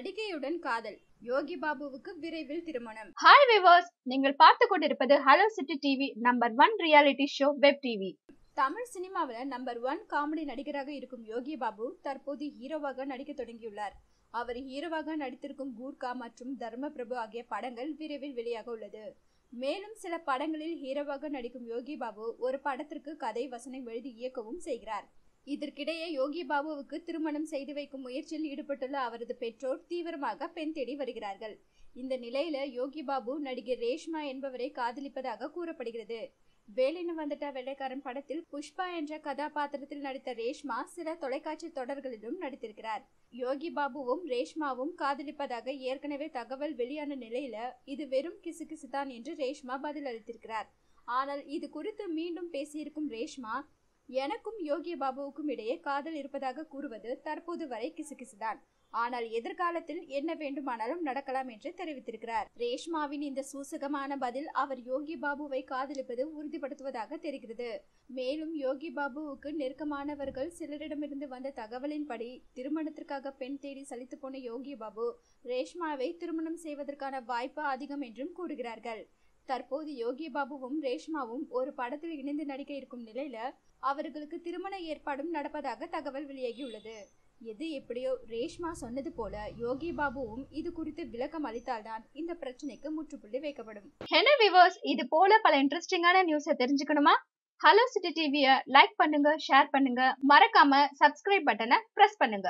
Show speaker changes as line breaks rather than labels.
நடிகையுடன் காதல் யோகி பாபுவுக்கு விரைவில் திருமணம்
ஹாய் விவர்ஸ் நீங்கள் பார்த்து கொண்டிருப்பது hello city TV number one reality show web TV
Tamil சினிமாவில் நம்பர் ஒன் காமெடி நடிகராக இருக்கும் யோகி பாபு தற்போது ஹீரோவாக நடிக்க தொடங்கியுள்ளார் அவர் ஹீரோவாக நடித்திருக்கும் கூர்கா மற்றும் தர்மபிரபு ஆகிய படங்கள் விரைவில் வெளியாக உள்ளது மேலும் சில படங்களில் ஹீரோவாக நடிக்கும் யோகி பாபு ஒரு படத்திற்கு கதை வசனம் எழுதி இயக்கவும் செய்கிறார் இதற்கிடையே யோகி பாபுவுக்கு திருமணம் செய்து வைக்கும் முயற்சியில் ஈடுபட்டுள்ள அவரது பெற்றோர் தீவிரமாக பெண் தேடி வருகிறார்கள் இந்த நிலையில யோகி பாபு நடிகை ரேஷ்மா என்பவரை காதலிப்பதாக கூறப்படுகிறது வேலைன்னு வந்துட்ட வெள்ளைக்காரன் படத்தில் புஷ்பா என்ற கதாபாத்திரத்தில் நடித்த ரேஷ்மா சில தொலைக்காட்சி தொடர்களிலும் நடித்திருக்கிறார் யோகி பாபுவும் ரேஷ்மாவும் காதலிப்பதாக ஏற்கனவே தகவல் வெளியான நிலையில இது வெறும் கிசுகிசுதான் என்று ரேஷ்மா பதில் அளித்திருக்கிறார் ஆனால் இது குறித்து மீண்டும் பேசியிருக்கும் ரேஷ்மா எனக்கும் யோகி பாபுவுக்கும் இடையே காதல் இருப்பதாக கூறுவது தற்போது வரை கிசுகிசுதான் ஆனால் எதிர்காலத்தில் என்ன வேண்டுமானாலும் நடக்கலாம் என்று தெரிவித்திருக்கிறார் ரேஷ்மாவின் இந்த சூசகமான பதில் அவர் யோகி பாபுவை காதலிப்பது உறுதிப்படுத்துவதாக தெரிகிறது மேலும் யோகி பாபுவுக்கு நெருக்கமானவர்கள் சிலரிடமிருந்து வந்த தகவலின்படி திருமணத்திற்காக பெண் தேடி சலித்து போன யோகி பாபு ரேஷ்மாவை திருமணம் செய்வதற்கான வாய்ப்பு அதிகம் என்றும் கூறுகிறார்கள் தற்போது யோகி பாபுவும் ரேஷ்மாவும் ஒரு படத்தில் இணைந்து நடிக்க இருக்கும் நிலையில அவர்களுக்கு திருமண ஏற்பாடும் நடப்பதாக தகவல் வெளியாகியுள்ளது எது எப்படியோ ரேஷ்மா சொன்னது போல யோகி பாபுவும் இது குறித்து விளக்கம் அளித்தால்தான் இந்த பிரச்சனைக்கு முற்றுப்புள்ளி வைக்கப்படும்
என்ன விவர்ஸ் இது போல பல இன்ட்ரெஸ்டிங்கான நியூஸை தெரிஞ்சுக்கணுமா ஹலோ சிட்டி டிவியை லைக் பண்ணுங்க ஷேர் பண்ணுங்க மறக்காம சப்ஸ்கிரைப் பட்டனை பிரஸ் பண்ணுங்க